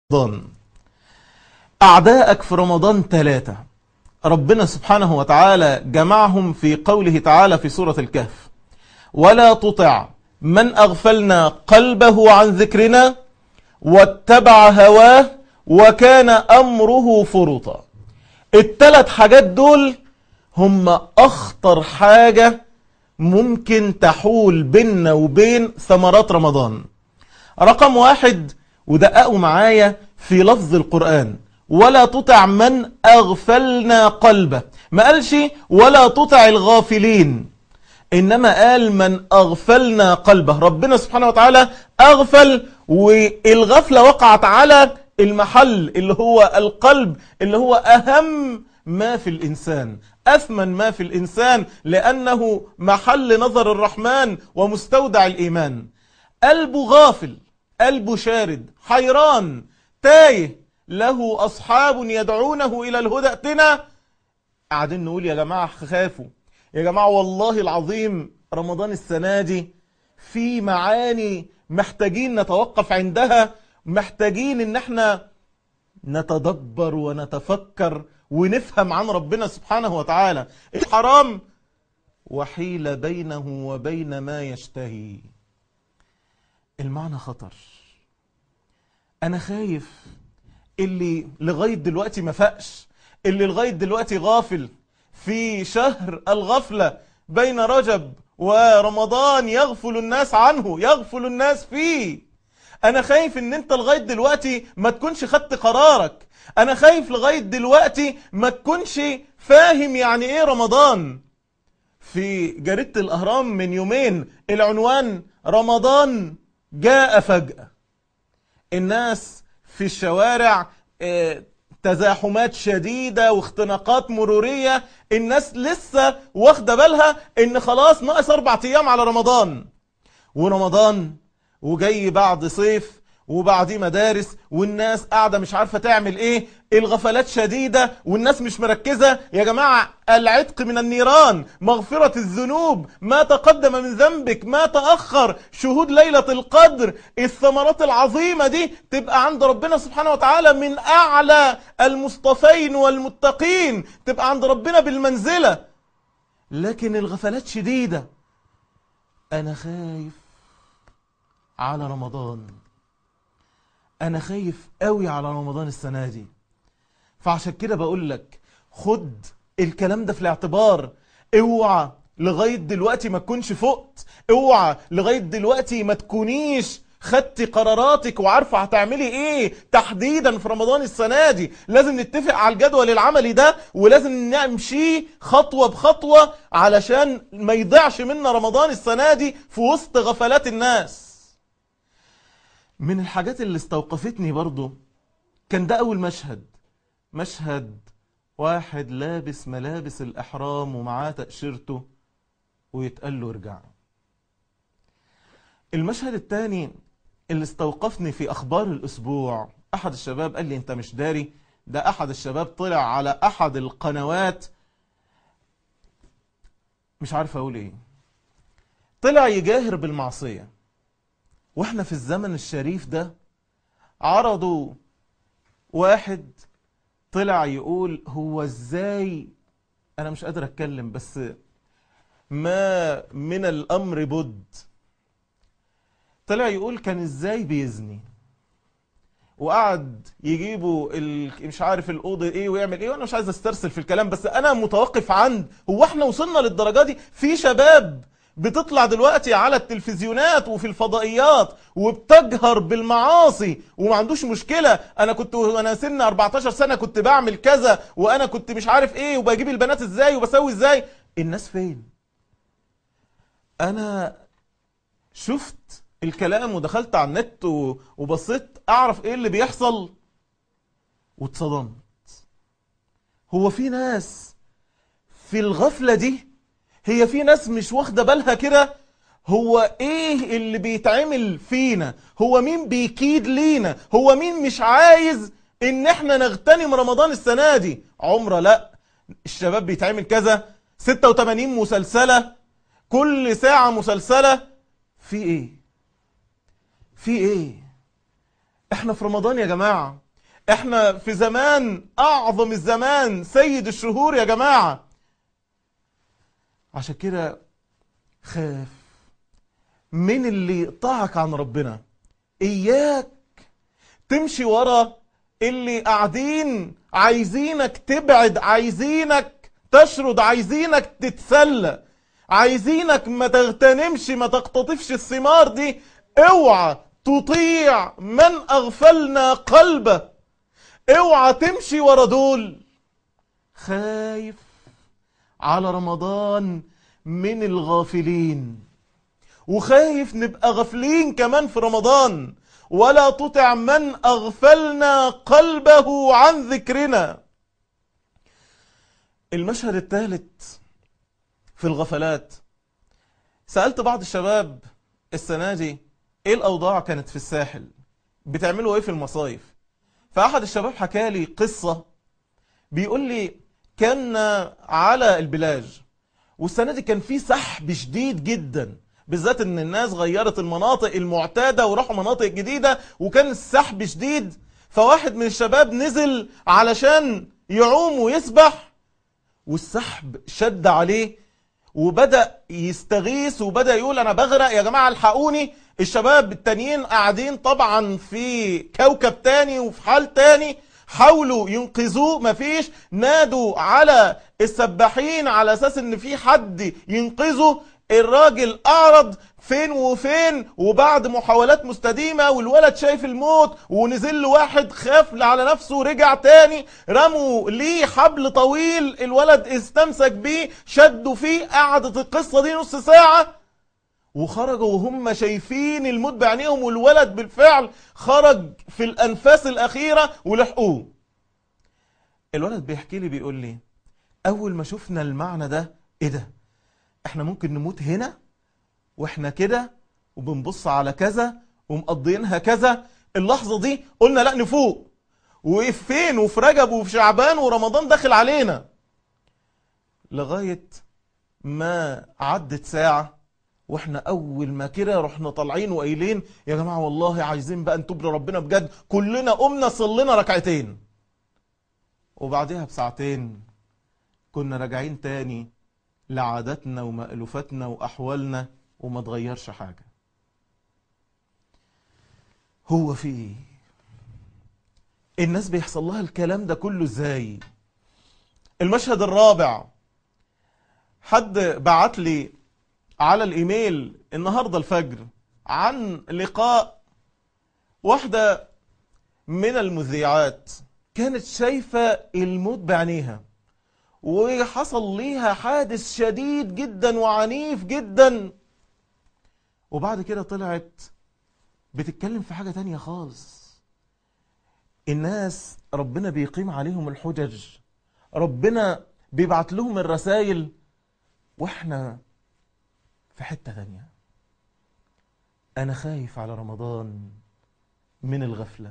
رمضان أعداءك في رمضان ثلاثة ربنا سبحانه وتعالى جمعهم في قوله تعالى في سورة الكهف ولا تطع من أغفلنا قلبه عن ذكرنا واتبع هواه وكان أمره فرطا الثلاث حاجات دول هم أخطر حاجة ممكن تحول بيننا وبين ثمرات رمضان رقم واحد ودققوا معايا في لفظ القرآن ولا تطع من أغفلنا قلبه ما قالش ولا تطع الغافلين إنما قال من أغفلنا قلبه ربنا سبحانه وتعالى أغفل والغفلة وقعت على المحل اللي هو القلب اللي هو أهم ما في الإنسان أثمن ما في الإنسان لأنه محل نظر الرحمن ومستودع الإيمان قلبه غافل قلبه شارد حيران تايه له أصحاب يدعونه إلى الهدى ائتنا قاعدين نقول يا جماعة خافوا يا جماعة والله العظيم رمضان السنة دي في معاني محتاجين نتوقف عندها محتاجين ان احنا نتدبر ونتفكر ونفهم عن ربنا سبحانه وتعالى الحرام وحيل بينه وبين ما يشتهي المعنى خطر انا خايف اللي لغاية دلوقتي ما فقش اللي لغاية دلوقتي غافل في شهر الغفلة بين رجب ورمضان يغفل الناس عنه يغفل الناس فيه انا خايف ان انت لغاية دلوقتي ما تكونش خدت قرارك انا خايف لغاية دلوقتي ما تكونش فاهم يعني ايه رمضان في جريدة الاهرام من يومين العنوان رمضان جاء فجأة الناس في الشوارع اه تزاحمات شديدة واختناقات مرورية الناس لسه واخدة بالها ان خلاص ناقص اربع ايام على رمضان ورمضان وجاي بعد صيف وبعديه مدارس والناس قاعدة مش عارفة تعمل ايه الغفلات شديدة والناس مش مركزة يا جماعة العتق من النيران مغفرة الذنوب ما تقدم من ذنبك ما تأخر شهود ليلة القدر الثمرات العظيمة دي تبقى عند ربنا سبحانه وتعالى من أعلى المصطفين والمتقين تبقى عند ربنا بالمنزلة لكن الغفلات شديدة أنا خايف على رمضان انا خايف قوي على رمضان السنة دي فعشان كده بقول لك خد الكلام ده في الاعتبار اوعى لغاية دلوقتي ما تكونش فقت اوعى لغاية دلوقتي ما تكونيش خدتي قراراتك وعارفة هتعملي ايه تحديدا في رمضان السنة دي لازم نتفق على الجدول العملي ده ولازم نمشي خطوة بخطوة علشان ما يضيعش منا رمضان السنة دي في وسط غفلات الناس من الحاجات اللي استوقفتني برضو كان ده أول مشهد مشهد واحد لابس ملابس الإحرام ومعاه تأشيرته ويتقال له ارجع المشهد الثاني اللي استوقفني في أخبار الأسبوع أحد الشباب قال لي أنت مش داري ده أحد الشباب طلع على أحد القنوات مش عارف أقول إيه طلع يجاهر بالمعصية واحنا في الزمن الشريف ده عرضوا واحد طلع يقول هو ازاي انا مش قادر اتكلم بس ما من الامر بد طلع يقول كان ازاي بيزني وقعد يجيبوا مش عارف الاوضه ايه ويعمل ايه وانا مش عايز استرسل في الكلام بس انا متوقف عند هو احنا وصلنا للدرجه دي في شباب بتطلع دلوقتي على التلفزيونات وفي الفضائيات وبتجهر بالمعاصي وما عندوش مشكلة انا كنت وانا سن 14 سنة كنت بعمل كذا وانا كنت مش عارف ايه وبجيب البنات ازاي وبسوي ازاي الناس فين انا شفت الكلام ودخلت على النت وبصيت اعرف ايه اللي بيحصل واتصدمت هو في ناس في الغفلة دي هي في ناس مش واخده بالها كده هو ايه اللي بيتعمل فينا هو مين بيكيد لينا هو مين مش عايز ان احنا نغتنم رمضان السنة دي عمره لا الشباب بيتعمل كذا 86 مسلسلة كل ساعة مسلسلة في ايه في ايه احنا في رمضان يا جماعة احنا في زمان اعظم الزمان سيد الشهور يا جماعة عشان كده خاف من اللي يقطعك عن ربنا اياك تمشي ورا اللي قاعدين عايزينك تبعد عايزينك تشرد عايزينك تتسلى عايزينك ما تغتنمش ما تقتطفش الثمار دي اوعى تطيع من اغفلنا قلبه اوعى تمشي ورا دول خايف على رمضان من الغافلين وخايف نبقى غافلين كمان في رمضان ولا تطع من اغفلنا قلبه عن ذكرنا المشهد الثالث في الغفلات سألت بعض الشباب السنة دي ايه الاوضاع كانت في الساحل بتعملوا ايه في المصايف فاحد الشباب حكى لي قصة بيقول لي كان على البلاج والسنة دي كان في سحب شديد جدا بالذات ان الناس غيرت المناطق المعتادة وراحوا مناطق جديدة وكان السحب شديد فواحد من الشباب نزل علشان يعوم ويسبح والسحب شد عليه وبدأ يستغيث وبدأ يقول انا بغرق يا جماعة الحقوني الشباب التانيين قاعدين طبعا في كوكب تاني وفي حال تاني حاولوا ينقذوه مفيش نادوا على السباحين على اساس ان في حد ينقذه الراجل اعرض فين وفين وبعد محاولات مستديمة والولد شايف الموت ونزل له واحد خاف على نفسه ورجع تاني رموا ليه حبل طويل الولد استمسك بيه شدوا فيه قعدت القصة دي نص ساعة وخرجوا وهم شايفين الموت بعينيهم والولد بالفعل خرج في الأنفاس الأخيرة ولحقوه الولد بيحكي لي بيقول لي أول ما شفنا المعنى ده إيه ده احنا ممكن نموت هنا واحنا كده وبنبص على كذا ومقضينها كذا اللحظة دي قلنا لا نفوق وفين وفي رجب وفي شعبان ورمضان داخل علينا لغاية ما عدت ساعة واحنا اول ما كده رحنا طالعين وقايلين يا جماعة والله عايزين بقى نتوب لربنا بجد كلنا قمنا صلينا ركعتين وبعدها بساعتين كنا راجعين تاني لعاداتنا ومألوفاتنا وأحوالنا وما تغيرش حاجة هو في ايه الناس بيحصل لها الكلام ده كله ازاي المشهد الرابع حد بعت لي على الايميل النهاردة الفجر عن لقاء واحدة من المذيعات كانت شايفة الموت بعينيها وحصل ليها حادث شديد جدا وعنيف جدا وبعد كده طلعت بتتكلم في حاجة تانية خالص الناس ربنا بيقيم عليهم الحجج ربنا بيبعت لهم الرسائل واحنا في حتة تانية انا خايف على رمضان من الغفلة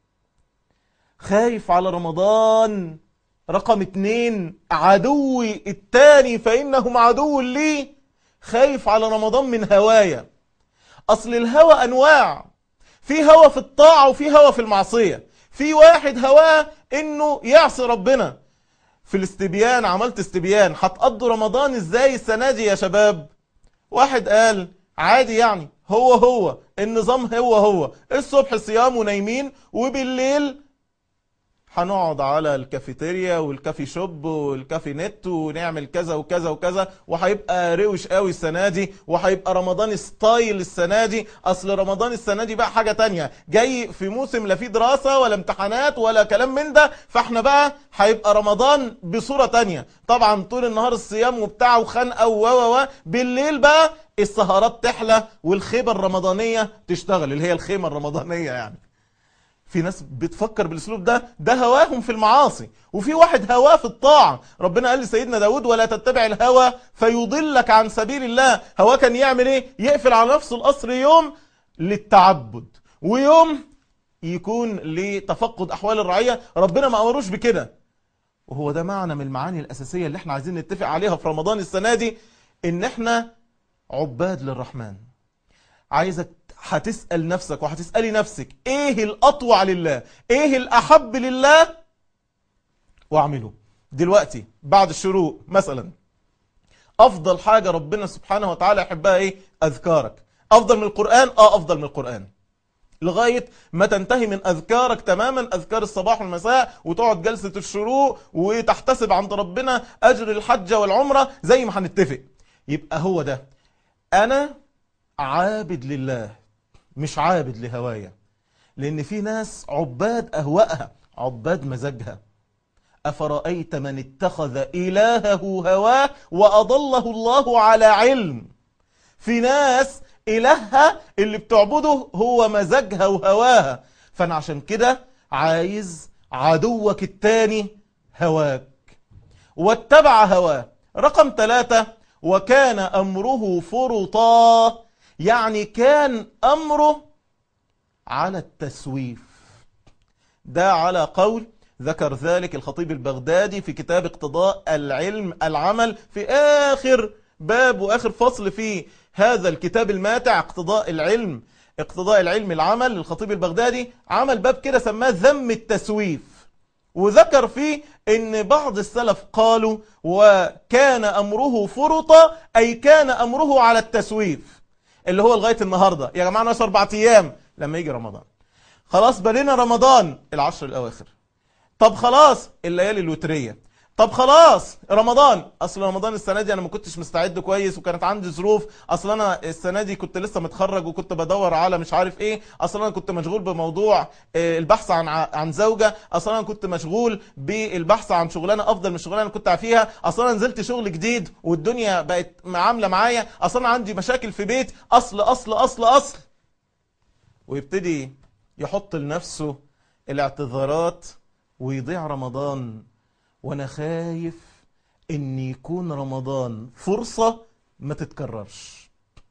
خايف على رمضان رقم اتنين عدوي التاني فإنهم عدو لي خايف على رمضان من هوايا أصل الهوى أنواع في هوى في الطاعة وفي هوى في المعصية في واحد هواه إنه يعصي ربنا في الاستبيان عملت استبيان هتقضوا رمضان ازاي السنة دي يا شباب واحد قال عادي يعني هو هو النظام هو هو الصبح صيام ونايمين وبالليل هنقعد على الكافيتيريا والكافي شوب والكافي نت ونعمل كذا وكذا وكذا وهيبقى روش قوي السنه دي وهيبقى رمضان ستايل السنه دي اصل رمضان السنه دي بقى حاجه تانية جاي في موسم لا فيه دراسه ولا امتحانات ولا كلام من ده فاحنا بقى هيبقى رمضان بصوره تانية طبعا طول النهار الصيام وبتاع وخنقه و و بالليل بقى السهرات تحلى والخيبه الرمضانيه تشتغل اللي هي الخيمه الرمضانيه يعني في ناس بتفكر بالاسلوب ده ده هواهم في المعاصي وفي واحد هواه في الطاعة ربنا قال لسيدنا داود ولا تتبع الهوى فيضلك عن سبيل الله هواه كان يعمل ايه يقفل على نفسه القصر يوم للتعبد ويوم يكون لتفقد احوال الرعية ربنا ما امروش بكده وهو ده معنى من المعاني الاساسية اللي احنا عايزين نتفق عليها في رمضان السنة دي ان احنا عباد للرحمن عايزك هتسأل نفسك وهتسألي نفسك ايه الأطوع لله ايه الأحب لله واعمله دلوقتي بعد الشروق مثلا افضل حاجة ربنا سبحانه وتعالى يحبها ايه اذكارك افضل من القرآن اه افضل من القرآن لغاية ما تنتهي من أذكارك تماما أذكار الصباح والمساء وتقعد جلسة الشروق وتحتسب عند ربنا أجر الحج والعمرة زي ما هنتفق يبقى هو ده أنا عابد لله مش عابد لهوايا لأن في ناس عباد أهوائها عباد مزاجها أفرأيت من اتخذ إلهه هواه وأضله الله على علم في ناس إلهها اللي بتعبده هو مزاجها وهواها فأنا عشان كده عايز عدوك التاني هواك واتبع هواه رقم ثلاثة وكان أمره فرطا يعني كان أمره على التسويف ده على قول ذكر ذلك الخطيب البغدادي في كتاب اقتضاء العلم العمل في آخر باب وآخر فصل في هذا الكتاب الماتع اقتضاء العلم اقتضاء العلم العمل للخطيب البغدادي عمل باب كده سماه ذم التسويف وذكر فيه ان بعض السلف قالوا وكان امره فرطا اي كان امره على التسويف اللي هو لغاية النهاردة يا جماعة ناقص اربع ايام لما يجي رمضان خلاص بلينا رمضان العشر الاواخر طب خلاص الليالي الوترية طب خلاص رمضان اصل رمضان السنه دي انا ما كنتش مستعد كويس وكانت عندي ظروف اصل انا السنه دي كنت لسه متخرج وكنت بدور على مش عارف ايه اصل انا كنت مشغول بموضوع البحث عن عن زوجه اصل انا كنت مشغول بالبحث عن شغلانه افضل من الشغلانه اللي كنت فيها اصل انا نزلت شغل جديد والدنيا بقت عامله معايا اصل انا عندي مشاكل في بيت اصل اصل اصل اصل ويبتدي يحط لنفسه الاعتذارات ويضيع رمضان وانا خايف ان يكون رمضان فرصة ما تتكررش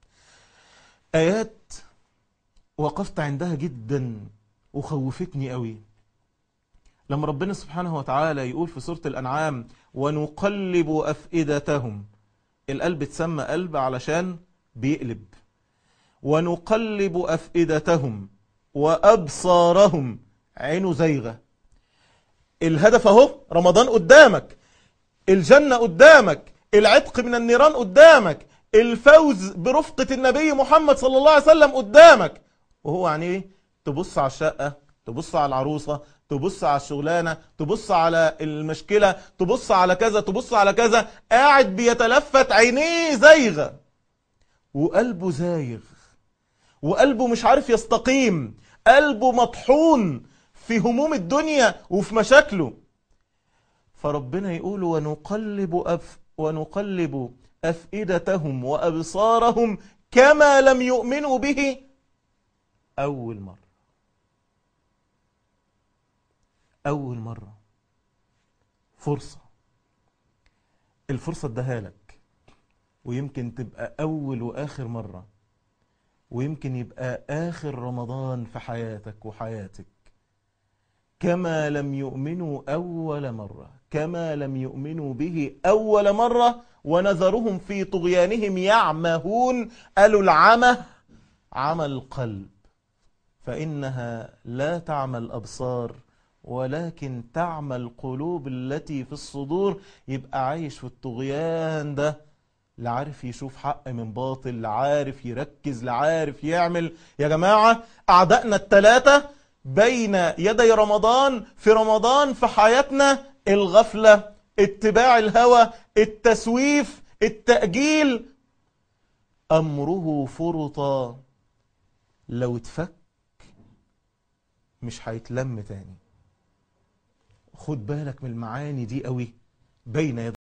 ايات وقفت عندها جدا وخوفتني قوي لما ربنا سبحانه وتعالى يقول في سورة الانعام ونقلب افئدتهم القلب اتسمى قلب علشان بيقلب ونقلب افئدتهم وابصارهم عينه زيغه الهدف اهو رمضان قدامك الجنة قدامك العتق من النيران قدامك الفوز برفقة النبي محمد صلى الله عليه وسلم قدامك وهو يعني ايه تبص على الشقة تبص على العروسة تبص على الشغلانة تبص على المشكلة تبص على كذا تبص على كذا قاعد بيتلفت عينيه زيغة وقلبه زايغ وقلبه مش عارف يستقيم قلبه مطحون في هموم الدنيا وفي مشاكله فربنا يقول ونقلب أف ونقلب أفئدتهم وأبصارهم كما لم يؤمنوا به أول مرة أول مرة فرصة الفرصة اداها لك ويمكن تبقى أول وآخر مرة ويمكن يبقى آخر رمضان في حياتك وحياتك كما لم يؤمنوا أول مرة كما لم يؤمنوا به أول مرة ونذرهم في طغيانهم يعمهون قالوا العمى عمى القلب فإنها لا تعمى الأبصار ولكن تعمى القلوب التي في الصدور يبقى عايش في الطغيان ده لا عارف يشوف حق من باطل لا عارف يركز لا عارف يعمل يا جماعة أعدائنا الثلاثة بين يدي رمضان في رمضان في حياتنا الغفلة اتباع الهوى التسويف التأجيل أمره فرطا لو اتفك مش هيتلم تاني خد بالك من المعاني دي قوي بين يدي